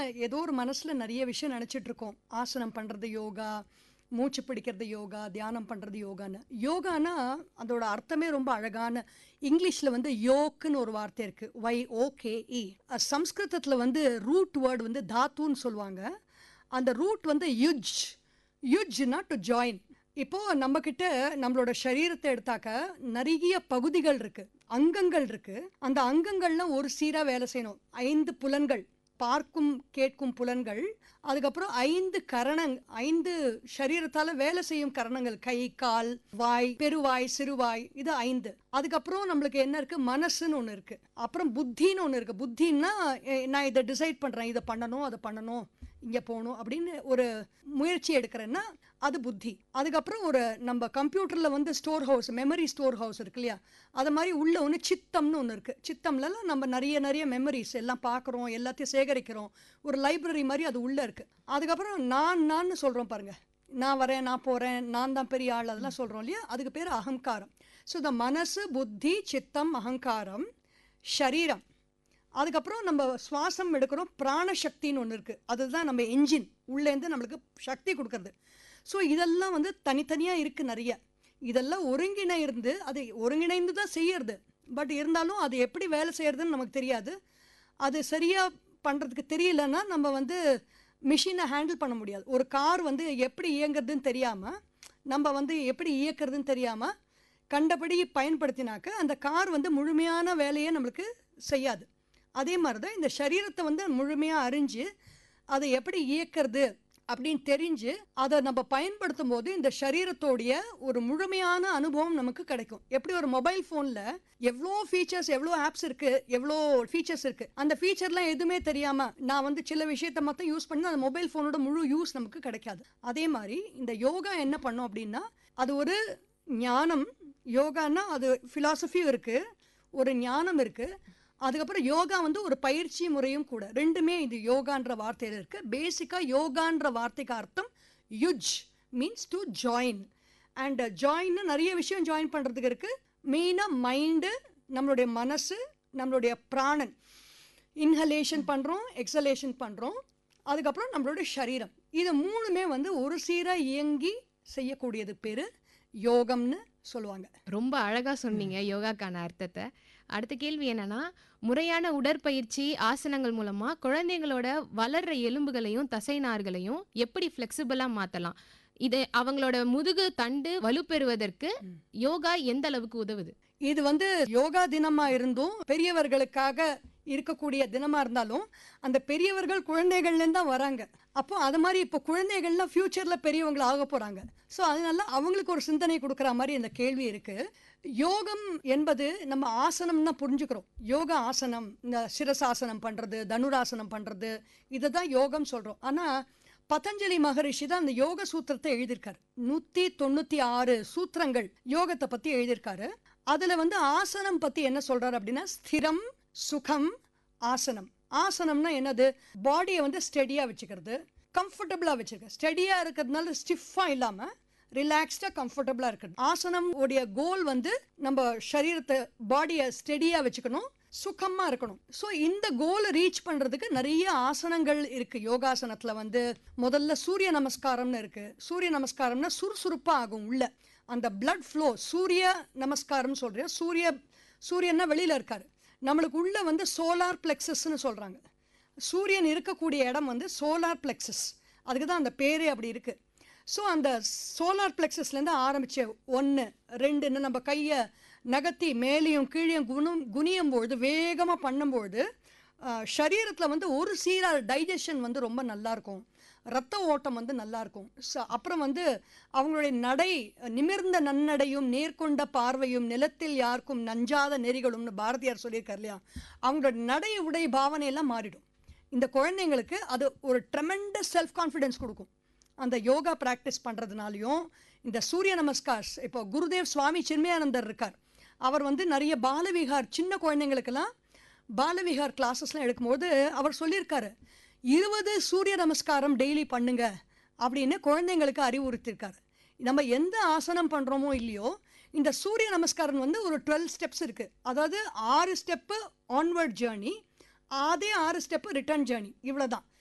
ஏதோ ஒரு மனசில் நிறைய விஷயம் நினச்சிட்டு இருக்கோம் ஆசனம் பண்ணுறது யோகா மூச்சு பிடிக்கிறது யோகா தியானம் பண்ணுறது யோகான்னு யோகானா அதோட அர்த்தமே ரொம்ப அழகான இங்கிலீஷில் வந்து யோக்குன்னு ஒரு வார்த்தை இருக்குது ஒய் ஓகேஇ சம்ஸ்கிருதத்தில் வந்து ரூட் வேர்டு வந்து தாத்துன்னு சொல்லுவாங்க அந்த ரூட் வந்து யுஜ் யுஜ்னா டு ஜாயின் இப்போ நம்ம கிட்ட நம்மளோட சரீரத்தை எடுத்தாக்க நிறைய பகுதிகள் இருக்கு அங்கங்கள் இருக்கு அந்த அங்கங்கள்லாம் ஒரு சீரா வேலை செய்யணும் ஐந்து புலன்கள் பார்க்கும் கேட்கும் புலன்கள் அதுக்கப்புறம் ஐந்து கரணங் ஐந்து சரீரத்தால வேலை செய்யும் கரணங்கள் கை கால் வாய் பெருவாய் சிறுவாய் இது ஐந்து அதுக்கப்புறம் நம்மளுக்கு என்ன இருக்கு மனசுன்னு ஒன்று இருக்கு அப்புறம் புத்தின்னு ஒன்று இருக்கு புத்தின்னா எ- நான் இதை டிசைட் பண்றேன் இதை பண்ணணும் அதை பண்ணணும் இங்கே போகணும் அப்படின்னு ஒரு முயற்சி எடுக்கிறேன்னா அது புத்தி அதுக்கப்புறம் ஒரு நம்ம கம்ப்யூட்டரில் வந்து storehouse memory storehouse இருக்கு இல்லையா அது மாதிரி உள்ள ஒன்று சித்தம்னு ஒன்று இருக்குது சித்தம்லலாம் நம்ம நிறைய நிறைய மெமரிஸ் எல்லாம் பார்க்குறோம் எல்லாத்தையும் சேகரிக்கிறோம் ஒரு லைப்ரரி மாதிரி அது உள்ளே இருக்குது அதுக்கப்புறம் நான் நான் சொல்கிறோம் பாருங்க நான் வரேன் நான் போகிறேன் நான் தான் பெரிய ஆள் அதெல்லாம் சொல்கிறோம் இல்லையா அதுக்கு பேர் அகங்காரம் ஸோ இந்த மனசு புத்தி சித்தம் அகங்காரம் ஷரீரம் அதுக்கப்புறம் நம்ம சுவாசம் எடுக்கிறோம் பிராணசக்தின்னு ஒன்று இருக்குது அதுதான் நம்ம என்ஜின் உள்ளேருந்து நம்மளுக்கு சக்தி கொடுக்கறது ஸோ இதெல்லாம் வந்து தனித்தனியாக இருக்குது நிறைய இதெல்லாம் ஒருங்கிணைந்து அது ஒருங்கிணைந்து தான் செய்யறது பட் இருந்தாலும் அது எப்படி வேலை செய்யறதுன்னு நமக்கு தெரியாது அது சரியாக பண்ணுறதுக்கு தெரியலன்னா நம்ம வந்து மிஷினை ஹேண்டில் பண்ண முடியாது ஒரு கார் வந்து எப்படி இயங்குறதுன்னு தெரியாமல் நம்ம வந்து எப்படி இயக்கிறதுன்னு தெரியாமல் கண்டபடி பயன்படுத்தினாக்க அந்த கார் வந்து முழுமையான வேலையை நம்மளுக்கு செய்யாது அதே மாதிரி தான் இந்த சரீரத்தை வந்து முழுமையாக அறிஞ்சு அதை எப்படி இயக்கிறது அப்படின்னு தெரிஞ்சு அதை நம்ம பயன்படுத்தும் போது இந்த சரீரத்தோடைய ஒரு முழுமையான அனுபவம் நமக்கு கிடைக்கும் எப்படி ஒரு மொபைல் ஃபோனில் எவ்வளோ ஃபீச்சர்ஸ் எவ்வளோ ஆப்ஸ் இருக்குது எவ்வளோ ஃபீச்சர்ஸ் இருக்குது அந்த ஃபீச்சர்லாம் எதுவுமே தெரியாமல் நான் வந்து சில விஷயத்தை மட்டும் யூஸ் பண்ணி அந்த மொபைல் ஃபோனோட முழு யூஸ் நமக்கு கிடைக்காது அதே மாதிரி இந்த யோகா என்ன பண்ணும் அப்படின்னா அது ஒரு ஞானம் யோகான்னா அது ஃபிலாசபியும் இருக்குது ஒரு ஞானம் இருக்குது அதுக்கப்புறம் யோகா வந்து ஒரு பயிற்சி முறையும் கூட ரெண்டுமே இது யோகான்ற வார்த்தையில் இருக்கு பேசிக்காக யோகான்ற வார்த்தைக்கு அர்த்தம் யுஜ் மீன்ஸ் டு ஜாயின் அண்ட் ஜாயின்னு நிறைய விஷயம் ஜாயின் பண்ணுறதுக்கு இருக்கு மெயினாக மைண்டு நம்மளுடைய மனசு நம்மளுடைய பிராணன் இன்ஹலேஷன் பண்ணுறோம் எக்ஸலேஷன் பண்ணுறோம் அதுக்கப்புறம் நம்மளுடைய சரீரம் இது மூணுமே வந்து ஒரு சீராக இயங்கி செய்யக்கூடியது பேர் யோகம்னு சொல்லுவாங்க ரொம்ப அழகா சொன்னீங்க யோகாக்கான அர்த்தத்தை அடுத்த கேள்வி என்னன்னா முறையான உடற்பயிற்சி ஆசனங்கள் மூலமா குழந்தைங்களோட வளர்ற எலும்புகளையும் தசைநார்களையும் எப்படி ஃப்ளெக்சிபிளா மாத்தலாம் இது அவங்களோட முதுகு தண்டு வலுப்பெறுவதற்கு யோகா எந்த அளவுக்கு உதவுது இது வந்து யோகா தினமா இருந்தும் பெரியவர்களுக்காக இருக்கக்கூடிய தினமா இருந்தாலும் அந்த பெரியவர்கள் குழந்தைகள்லேருந்து தான் வராங்க அப்போ அது மாதிரி இப்போ குழந்தைகள்லாம் ஃப்யூச்சர்ல பெரியவங்கள ஆக போறாங்க ஸோ அதனால அவங்களுக்கு ஒரு சிந்தனை கொடுக்குற மாதிரி இந்த கேள்வி இருக்கு யோகம் என்பது நம்ம ஆசனம் தான் புரிஞ்சுக்கிறோம் யோகா ஆசனம் இந்த சிரசாசனம் பண்றது தனுராசனம் பண்றது இதை தான் யோகம் சொல்றோம் ஆனா பதஞ்சலி மகரிஷி தான் அந்த யோக சூத்திரத்தை எழுதியிருக்காரு நூத்தி தொண்ணூத்தி ஆறு சூத்திரங்கள் யோகத்தை பத்தி எழுதியிருக்காரு அதுல வந்து ஆசனம் பத்தி என்ன சொல்றாரு அப்படின்னா ஸ்திரம் சுகம் ஆசனம் ஆசனம்னா என்னது பாடியை வந்து ஸ்டெடியா வச்சுக்கிறது கம்ஃபர்டபுளா வச்சிருக்க ஸ்டெடியா இருக்கிறதுனால ஸ்டிஃபா இல்லாம ரிலாக்ஸ்டா கம்ஃபர்டபுளா இருக்குது ஆசனம் உடைய கோல் வந்து நம்ம சரீரத்தை பாடியை ஸ்டெடியா வச்சுக்கணும் சுகமா இருக்கணும் ஸோ இந்த கோலை ரீச் பண்றதுக்கு நிறைய ஆசனங்கள் இருக்கு யோகாசனத்துல வந்து முதல்ல சூரிய நமஸ்காரம்னு இருக்கு சூரிய நமஸ்காரம்னா சுறுசுறுப்பா ஆகும் உள்ள அந்த blood flow சூரிய நமஸ்காரம் சொல்றேன் சூரிய சூரியன்னா வெளியில இருக்காரு நம்மளுக்கு உள்ள வந்து சோலார் பிளெக்சஸ்ன்னு சொல்றாங்க சூரியன் இருக்கக்கூடிய இடம் வந்து சோலார் பிளெக்சஸ் அதுக்கு தான் அந்த பேரே அப்படி இருக்கு ஸோ அந்த சோலார் பிளெக்சஸ்லேருந்து ஆரம்பிச்சு ஒன்று ரெண்டுன்னு நம்ம கையை நகர்த்தி மேலேயும் கீழேயும் குணம் குனியும் பொழுது வேகமாக பண்ணும்பொழுது சரீரத்தில் வந்து ஒரு சீராக டைஜஷன் வந்து ரொம்ப நல்லா இருக்கும் ரத்த ஓட்டம் வந்து நல்லா இருக்கும் ச- அப்புறம் வந்து அவங்களுடைய நடை நிமிர்ந்த நன்னடையும் நேர்கொண்ட பார்வையும் நிலத்தில் யாருக்கும் நஞ்சாத நெறிகளும்னு பாரதியார் சொல்லியிருக்கார் இல்லையா அவங்களோட நடை உடை பாவனையெல்லாம் மாறிடும் இந்த குழந்தைங்களுக்கு அது ஒரு ட்ரெமெண்டஸ் செல்ஃப் கான்ஃபிடென்ஸ் கொடுக்கும் அந்த யோகா ப்ராக்டிஸ் பண்ணுறதுனாலையும் இந்த சூரிய நமஸ்கார் இப்போ குருதேவ் சுவாமி சின்மயானந்தர் இருக்கார் அவர் வந்து நிறைய பாலவிகார் சின்ன குழந்தைங்களுக்கெல்லாம் பாலவிகார் கிளாஸஸ்லாம் எடுக்கும்போது அவர் சொல்லியிருக்காரு இருபது சூரிய நமஸ்காரம் டெய்லி பண்ணுங்க அப்படின்னு குழந்தைங்களுக்கு அறிவுறுத்திருக்காரு நம்ம எந்த ஆசனம் பண்ணுறோமோ இல்லையோ இந்த சூரிய நமஸ்காரம் வந்து ஒரு டுவெல் ஸ்டெப்ஸ் இருக்குது அதாவது ஆறு ஸ்டெப்பு ஆன்வர்ட் ஜேர்னி அதே ஆறு ஸ்டெப்பு ரிட்டர்ன் ஜேர்னி இவ்வளோ தான்